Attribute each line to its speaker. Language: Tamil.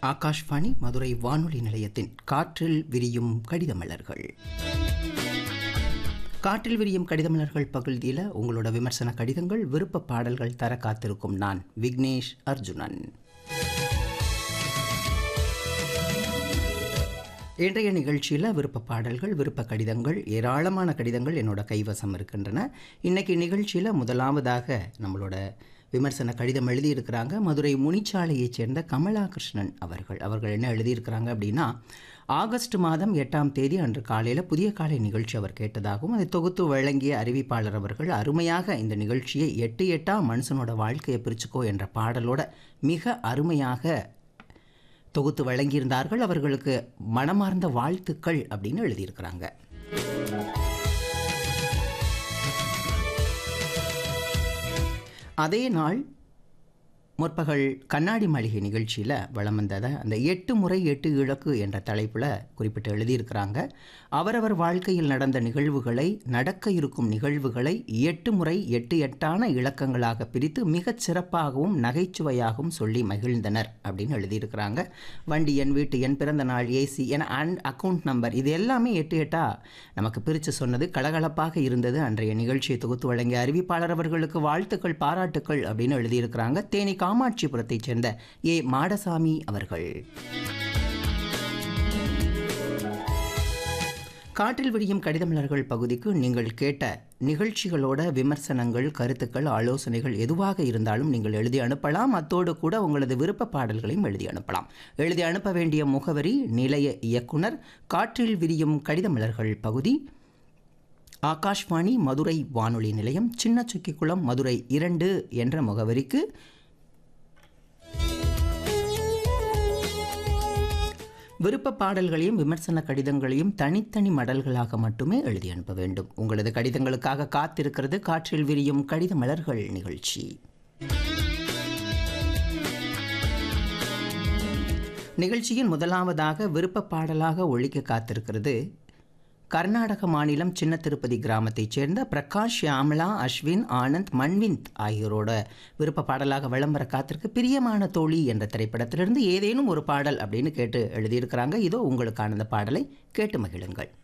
Speaker 1: ஆகாஷ்வாணி மதுரை வானொலி நிலையத்தின் காற்றில் விரியும் கடிதமலர்கள் காற்றில் விரியும் கடிதமலர்கள் பகுதியில் உங்களோட விமர்சன கடிதங்கள் விருப்ப பாடல்கள் தர காத்திருக்கும் நான் விக்னேஷ் அர்ஜுனன் இன்றைய நிகழ்ச்சியில் விருப்ப பாடல்கள் விருப்ப கடிதங்கள் ஏராளமான கடிதங்கள் என்னோட கைவசம் இருக்கின்றன இன்னைக்கு நிகழ்ச்சியில் முதலாவதாக நம்மளோட விமர்சன கடிதம் எழுதியிருக்கிறாங்க மதுரை முனிச்சாலையைச் சேர்ந்த கமலா கிருஷ்ணன் அவர்கள் அவர்கள் என்ன எழுதியிருக்கிறாங்க அப்படின்னா ஆகஸ்ட் மாதம் எட்டாம் தேதி அன்று காலையில் புதிய காலை நிகழ்ச்சி அவர் கேட்டதாகவும் அதை தொகுத்து வழங்கிய அறிவிப்பாளர் அவர்கள் அருமையாக இந்த நிகழ்ச்சியை எட்டு எட்டா மனுஷனோட வாழ்க்கையை பிரிச்சுக்கோ என்ற பாடலோட மிக அருமையாக தொகுத்து வழங்கியிருந்தார்கள் அவர்களுக்கு மனமார்ந்த வாழ்த்துக்கள் அப்படின்னு எழுதியிருக்கிறாங்க அதே நாள் முற்பகல் கண்ணாடி மாளிகை நிகழ்ச்சியில் வளம் வந்ததை அந்த எட்டு முறை எட்டு இலக்கு என்ற தலைப்பில் குறிப்பிட்டு எழுதியிருக்கிறாங்க அவரவர் வாழ்க்கையில் நடந்த நிகழ்வுகளை நடக்க இருக்கும் நிகழ்வுகளை எட்டு முறை எட்டு எட்டான இலக்கங்களாக பிரித்து மிகச் சிறப்பாகவும் நகைச்சுவையாகவும் சொல்லி மகிழ்ந்தனர் அப்படின்னு எழுதியிருக்கிறாங்க வண்டி எண் வீட்டு எண் பிறந்த நாள் ஏசி என அண்ட் அக்கௌண்ட் நம்பர் இது எல்லாமே எட்டு எட்டா நமக்கு பிரித்து சொன்னது கலகலப்பாக இருந்தது அன்றைய நிகழ்ச்சியை தொகுத்து வழங்கிய அறிவிப்பாளர் அவர்களுக்கு வாழ்த்துக்கள் பாராட்டுக்கள் அப்படின்னு எழுதியிருக்கிறாங்க தேனி காமாட்சிபுரத்தைச் சேர்ந்த ஏ மாடசாமி அவர்கள் காற்றில் விடியும் கடிதமலர்கள் பகுதிக்கு நீங்கள் கேட்ட நிகழ்ச்சிகளோட விமர்சனங்கள் கருத்துக்கள் ஆலோசனைகள் எதுவாக இருந்தாலும் நீங்கள் எழுதி அனுப்பலாம் அத்தோடு கூட உங்களது விருப்ப பாடல்களையும் எழுதி அனுப்பலாம் எழுதி அனுப்ப வேண்டிய முகவரி நிலைய இயக்குனர் காற்றில் விரியும் கடிதமலர்கள் பகுதி ஆகாஷ்வாணி மதுரை வானொலி நிலையம் சின்ன சுக்கிக்குளம் மதுரை இரண்டு என்ற முகவரிக்கு விருப்ப பாடல்களையும் விமர்சன கடிதங்களையும் தனித்தனி மடல்களாக மட்டுமே எழுதி அனுப்ப வேண்டும் உங்களது கடிதங்களுக்காக காத்திருக்கிறது காற்றில் விரியும் கடித மலர்கள் நிகழ்ச்சி நிகழ்ச்சியின் முதலாவதாக விருப்ப பாடலாக ஒழிக்க காத்திருக்கிறது கர்நாடக மாநிலம் சின்ன திருப்பதி கிராமத்தைச் சேர்ந்த பிரகாஷ் ஷியாமலா அஸ்வின் ஆனந்த் மன்விந்த் ஆகியோரோட விருப்ப பாடலாக விளம்பர காத்திருக்கு பிரியமான தோழி என்ற திரைப்படத்திலிருந்து ஏதேனும் ஒரு பாடல் அப்படின்னு கேட்டு எழுதியிருக்கிறாங்க இதோ உங்களுக்கான அந்த பாடலை கேட்டு மகிழுங்கள்